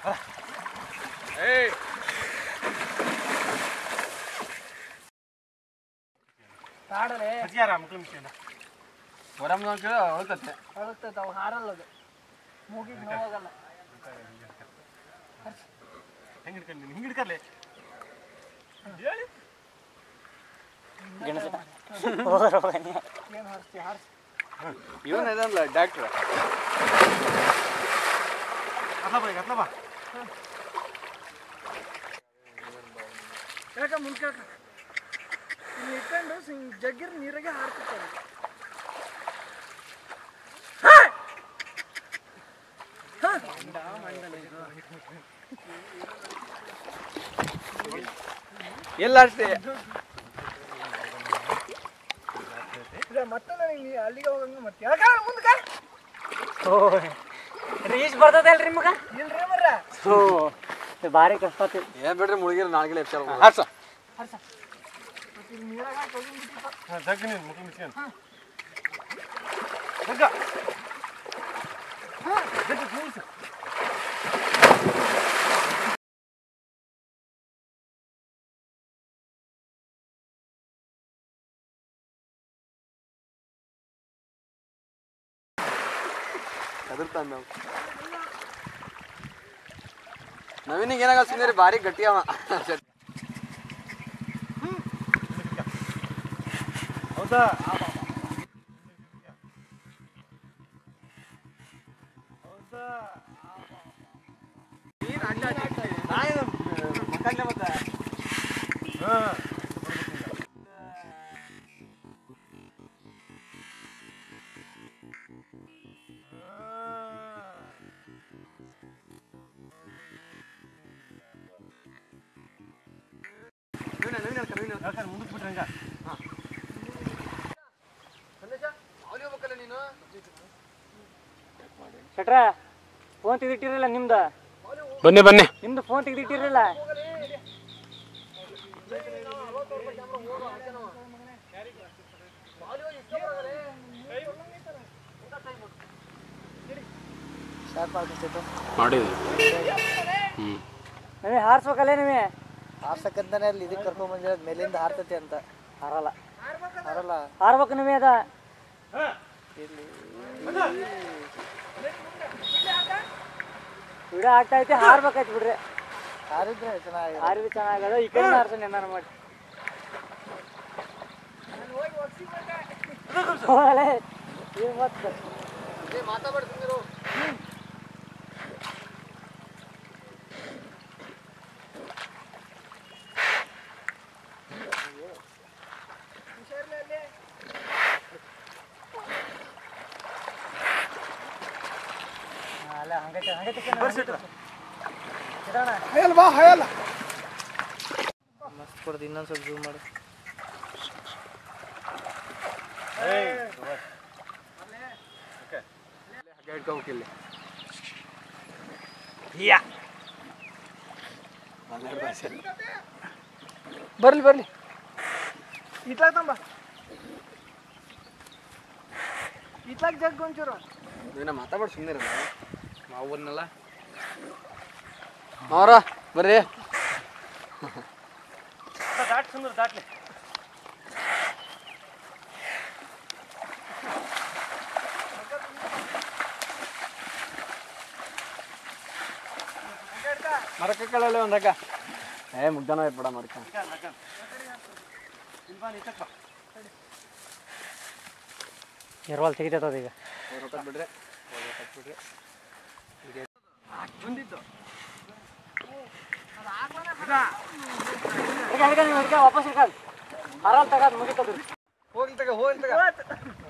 ಕಾಡಲೆ ಹಚ್ಚಾರ ಮಕ್ಳು ಮಿಷನ್ ಹೊರಮ್ ಕೇಳ ಹೋಗ್ತತ್ತೆ ಅಳುತ್ತೈತೆ ಅವು ಹಾರಲ್ಲ ಅದು ಮೂಗಿಗೆ ನೋವಾಗಲ್ಲ ಹೆಂಗ್ ಹಿಡ್ಕೊಂಡು ಹಿಂಗ್ ಹಿಡ್ಕರ್ಲೆ ಹೇಳಿ ಏನು ಹಾರಿಸ್ತಿ ಹಾರಿಸಿ ಇವನ್ ಇದಲ್ಲ ಡಾಕ್ಟ್ರ್ ಅತ್ಲ ಬಾ ಈಗ ಅತ್ಲ ಬಾ ಯಾಕ ಮುಂದ್ಕಾಕ ಇಲ್ಲಿ ಇಟ್ಕೊಂಡು ಹಿಂಗ್ ಜಗ್ಗಿರ್ ನೀರಾಗೆ ಹಾರ್ತಿರ್ತಾರೆ ಎಲ್ಲ ಅಷ್ಟೇ ಈಗ ಮತ್ತೆ ನನಗೆ ನೀ ಅಲ್ಲಿಗೆ ಹೋಗಂಗ ಮತ್ತೆ ಯಾಕ ಮುಂದ್ಕ ರೀಚ್ ಬರ್ತದಲ್ರಿ ನಿಮಗ ಇಲ್ರಿ ಮರ್ರ ಭಾರಿ ಕಷ್ಟ ಆತಿ ಏನ್ ಬಿಡ್ರಿ ಮುಳುಗಿರ ನಾಲ್ಗೆಲ್ಲ ಎಪ್ಚಾರ ಹಾರ್ಸ ಮತ್ತೆ ಇಲ್ಲಿ ನೀರಾಗ ಹಾಕಿ ಹೋಗಿಬಿಟ್ಟಿಪ್ಪ ಹಾಂ ಜಗ್ಗಿ ನೀನು ಮಕ್ಳು ಮಿಷನ್ ಜಗ್ಗ ಜಗ್ಗ ಕೂರ್ಸು ಹೆದರ್ತಾನ ನಾವು ನವೀನಿಗೆ ಏನಾಗ ಸುಂದರಿ ಭಾರಿ ಗಟ್ಟಿ ಅವ ಹೌದಾ ಹೌದಾ ಹಾಂ ಯಾಕಂದ್ರೆ ಮುಂದಕ್ಕೆ ಬಿಟ್ರೆ ಹಂಗ ನೀನು ಶಟ್ರ ಫೋನ್ ತೆಗೆದಿಟ್ಟಿರಲ್ಲ ನಿಮ್ದ ಬನ್ನಿ ಬನ್ನಿ ನಿಮ್ದು ಫೋನ್ ತೆಗೆದಿಟ್ಟಿರಲ್ಲ ನೀವೇ ಹಾರಿಸ್ಬೇಕಲ್ಲೇ ನೀವೇ ಹಾರ್ಸಕ್ಕಂತಾನೆ ಅಲ್ಲಿ ಇದಕ್ಕೆ ಕರ್ಕೊಂಡ್ ಬಂದಿರೋದು ಮೇಲಿಂದ ಹಾರ್ತೈತಿ ಅಂತ ಹಾರಲ್ಲ ಹಾರಲ್ಲ ಹಾರ್ಬೇಕು ನೀವೇ ಅದ ವಿಡಿಯೋ ಆಗ್ತಾ ಐತಿ ಹಾರ್ಬೇಕಾಯ್ತು ಬಿಡ್ರಿ ಹಾರಿದ್ರೆ ಚೆನ್ನಾಗಿ ಹಾರಿದ್ರೆ ಚೆನ್ನಾಗದ ಈ ಕಡೆ ಹಾರ್ಸೋಣ ಏನಾರು ಮಾಡಿ ಹೋಗಲೇ ಏನ್ ಮತ್ತೆ ಮಾತಾಡ್ಬೇಡ ಸುಂದರು ಅಲ್ಲ ಹಂಗೈತೆ ಹಂಗೈತೆ ಇಡೋಣ ಹಯಲ್ ಬಾ ಹಯಲ್ ಮಸ್ತ್ ಕೊಡ್ದು ಇನ್ನೊಂದು ಸ್ವಲ್ಪ ಜೂಮ್ ಮಾಡಿ ಹಗ್ಗ ಹಿಡ್ಕೋಬೇಕು ಇಲ್ಲಿ ಬರ್ಲಿ ಬರ್ಲಿ ಇತ್ಲಾಗ ತಂಬ ಇತ್ಲಾಗ ಜಗ್ ಒಂಚೂರು ನೀನ ಮಾತಾಡ್ಬೇಡ ಸುಮ್ಮನೆ ಮಾವನ್ನೆಲ್ಲ ಅವರ ಬರ್ರಿ ದಾಟ್ ಸುಂದರ ದಾಟ್ಲಿ ಮರಕ ಕಳಲ್ಲ ಒಂದು ಹಗ್ಗ ಏ ಮುಗ್ದನ ಬಿಡ ಮರಕ ಇರ್ವಾಲ್ ತೆಗಿತದ ಈಗ ರೊಕ್ಕ ಬಿಡ್ರಿ ಬಿಡ್ರಿ ಬಂದಿತ್ತು ಈಗ ಹಿಡ್ಕ ನೀವು ಹಿಡ್ಕ ವಾಪಸ್ ಹಿಡ್ಕ ಹರಲ್ ತಗದ್ ಮುಗಿತದ್ರಿ ಹೋಗ್ಲಿ ತಗ ಹೋಗ್ಲಿ ತಗ